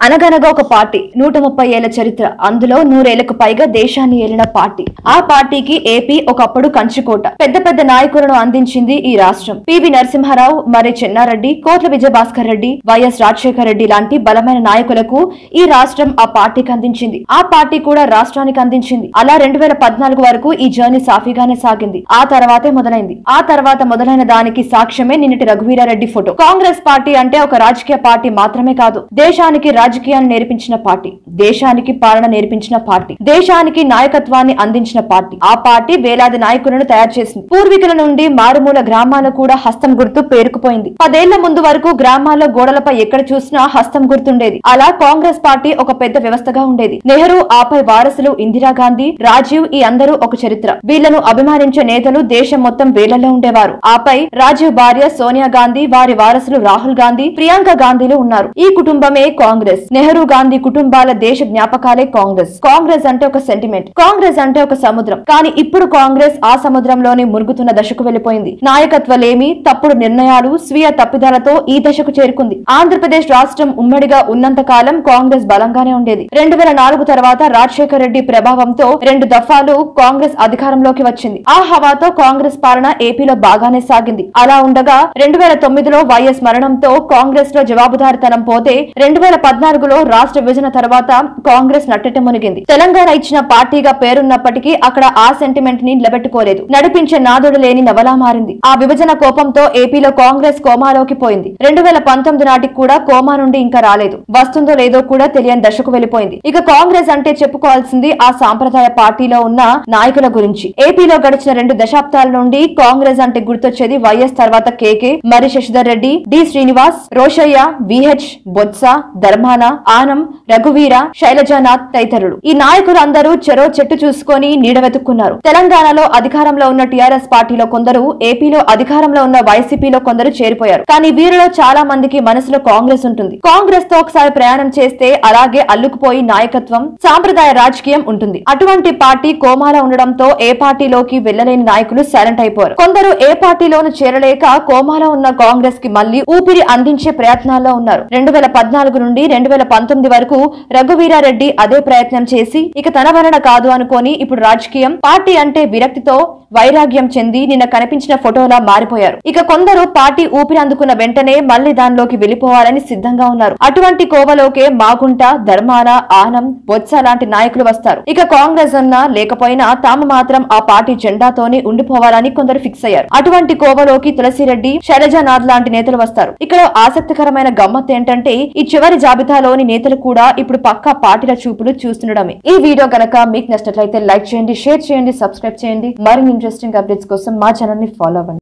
అనగనగా ఒక పార్టీ నూట ముప్పై ఏళ్ల చరిత్ర అందులో నూరేళ్లకు పైగా దేశాన్ని ఏలిన పార్టీ ఆ పార్టీకి ఏపీ ఒకప్పుడు కంచుకోట పెద్ద పెద్ద నాయకులను అందించింది ఈ రాష్ట్రం పివి నరసింహారావు మరి చెన్నారెడ్డి కోట్ల విజయభాస్కర్ రెడ్డి వైఎస్ రాజశేఖర రెడ్డి లాంటి బలమైన నాయకులకు ఈ రాష్ట్రం ఆ పార్టీకి అందించింది ఆ పార్టీ కూడా రాష్ట్రానికి అందించింది అలా రెండు వేల పద్నాలుగు వరకు ఈ జర్నీ సాఫీగానే సాగింది ఆ తర్వాతే మొదలైంది ఆ తర్వాత మొదలైన దానికి సాక్ష్యమే నిన్నటి రఘువీరారెడ్డి ఫోటో కాంగ్రెస్ పార్టీ అంటే ఒక రాజకీయ పార్టీ మాత్రమే కాదు దేశానికి రాజకీయాన్ని నేర్పించిన పార్టీ దేశానికి పాలన నేర్పించిన పార్టీ దేశానికి నాయకత్వాన్ని అందించిన పార్టీ ఆ పార్టీ వేలాది నాయకులను తయారు చేసింది పూర్వీకుల నుండి మారుమూల గ్రామాల్లో కూడా హస్తం గుర్తు పేరుకుపోయింది పదేళ్ల ముందు వరకు గ్రామాల్లో గోడలపై ఎక్కడ చూసినా హస్తం గుర్తుండేది అలా కాంగ్రెస్ పార్టీ ఒక పెద్ద వ్యవస్థగా ఉండేది నెహ్రూ ఆపై వారసులు ఇందిరాగాంధీ రాజీవ్ ఈ అందరూ ఒక చరిత్ర వీళ్లను అభిమానించే నేతలు దేశం మొత్తం వేళ్లలో ఉండేవారు ఆపై రాజీవ్ భార్య సోనియా గాంధీ వారి వారసులు రాహుల్ గాంధీ ప్రియాంక గాంధీలు ఉన్నారు ఈ కుటుంబమే కాంగ్రెస్ నెహ్రూ గాంధీ కుటుంబాల దేశ జ్ఞాపకాలే కాంగ్రెస్ కాంగ్రెస్ అంటే ఒక సెంటిమెంట్ కాంగ్రెస్ అంటే ఒక సముద్రం కానీ ఇప్పుడు కాంగ్రెస్ ఆ సముద్రంలోనే మురుగుతున్న దశకు వెళ్లిపోయింది నాయకత్వలేమి తప్పుడు నిర్ణయాలు స్వీయ తప్పిదాలతో ఈ దశకు చేరుకుంది ఆంధ్రప్రదేశ్ రాష్ట్రం ఉమ్మడిగా ఉన్నంత కాలం కాంగ్రెస్ బలంగానే ఉండేది రెండు వేల నాలుగు తర్వాత రాజశేఖర రెడ్డి ప్రభావంతో రెండు దఫాలు కాంగ్రెస్ అధికారంలోకి వచ్చింది ఆ హవాతో కాంగ్రెస్ పాలన ఏపీలో బాగానే సాగింది అలా ఉండగా రెండు వేల తొమ్మిదిలో వైఎస్ మరణంతో కాంగ్రెస్ లో జవాబుదారితనం పోతే రెండు వేల పద్నాలుగులో రాష్ట్ర విభజన తర్వాత కాంగ్రెస్ నట్టెట మునిగింది తెలంగాణ ఇచ్చిన పార్టీగా పేరున్నప్పటికీ అక్కడ ఆ సెంటిమెంట్ ని నిలబెట్టుకోలేదు నడిపించే నాదుడు లేని నవలా మారింది ఆ విభజన కోపంతో ఏపీలో కాంగ్రెస్ కోమాలోకి పోయింది రెండు వేల పంతొమ్మిది నాటికి కూడా కోమా నుండి ఇంకా రాలేదు వస్తుందో లేదో కూడా తెలియని దశకు వెళ్లిపోయింది ఇక కాంగ్రెస్ అంటే చెప్పుకోవాల్సింది ఆ సాంప్రదాయ పార్టీలో ఉన్న నాయకుల గురించి ఏపీలో గడిచిన రెండు దశాబ్దాల నుండి కాంగ్రెస్ అంటే గుర్తొచ్చేది వైఎస్ తర్వాత కేకే మరి శశిధర్ రెడ్డి డి శ్రీనివాస్ రోషయ్య విహెచ్ బొత్స ధర్మాన ఆనం రఘువీర శైలజానాథ్ తదితరులు ఈ నాయకులు అందరూ చెరో చెట్టు చూసుకొని నీడ వెతుక్కున్నారు తెలంగాణలో అధికారంలో ఉన్న టీఆర్ఎస్ పార్టీలో కొందరు ఏపీలో అధికారంలో ఉన్న వైసీపీలో కొందరు చేరిపోయారు కానీ వీరిలో చాలా మందికి మనసులో కాంగ్రెస్ ఉంటుంది కాంగ్రెస్ తో ఒకసారి ప్రయాణం చేస్తే అలాగే అల్లుకుపోయి నాయకత్వం సాంప్రదాయ రాజకీయం ఉంటుంది అటువంటి పార్టీ కోమాలో ఉండడంతో ఏ పార్టీలోకి వెళ్లలేని నాయకులు సైలెంట్ అయిపోయారు కొందరు ఏ పార్టీలోనూ చేరలేక కోమాలో ఉన్న కాంగ్రెస్ కి మళ్లీ ఊపిరి అందించే ప్రయత్నాల్లో ఉన్నారు రెండు వేల పద్నాలుగు నుండి రెండు వేల పంతొమ్మిది వరకు రఘువీరారెడ్డి అదే ప్రయత్నం చేసి ఇక తన వలన కాదు అనుకొని ఇప్పుడు రాజకీయం పార్టీ అంటే విరక్తితో వైరాగ్యం చెంది నిన్న కనిపించిన ఫోటోలా మారిపోయారు ఇక కొందరు పార్టీ ఊపిరి అందుకున్న వెంటనే మళ్లీ దానిలోకి వెళ్లిపోవాలని సిద్ధంగా ఉన్నారు అటువంటి కోవలోకే మాగుంట ధర్మాన ఆనం బొత్స లాంటి నాయకులు వస్తారు ఇక కాంగ్రెస్ అన్నా లేకపోయినా తాము మాత్రం ఆ పార్టీ జెండాతోనే ఉండిపోవాలని కొందరు ఫిక్స్ అయ్యారు అటువంటి కోవలోకి తులసిరెడ్డి శైలజానాథ్ లాంటి నేతలు వస్తారు ఇక్కడ ఆసక్తికరమైన గమ్మత్ ఏంటంటే ఈ చివరి జాబితాలోని నేతలు కూడా ఇప్పుడు పక్కా పార్టీల చూపులు చూస్తుండడమే ఈ వీడియో గనక మీకు నచ్చినట్లయితే లైక్ చేయండి షేర్ చేయండి సబ్స్క్రైబ్ చేయండి మరిన్ని ఇంట్రెస్టింగ్ అప్డేట్స్ కోసం మా ఛానల్ ని ఫాలో అవ్వండి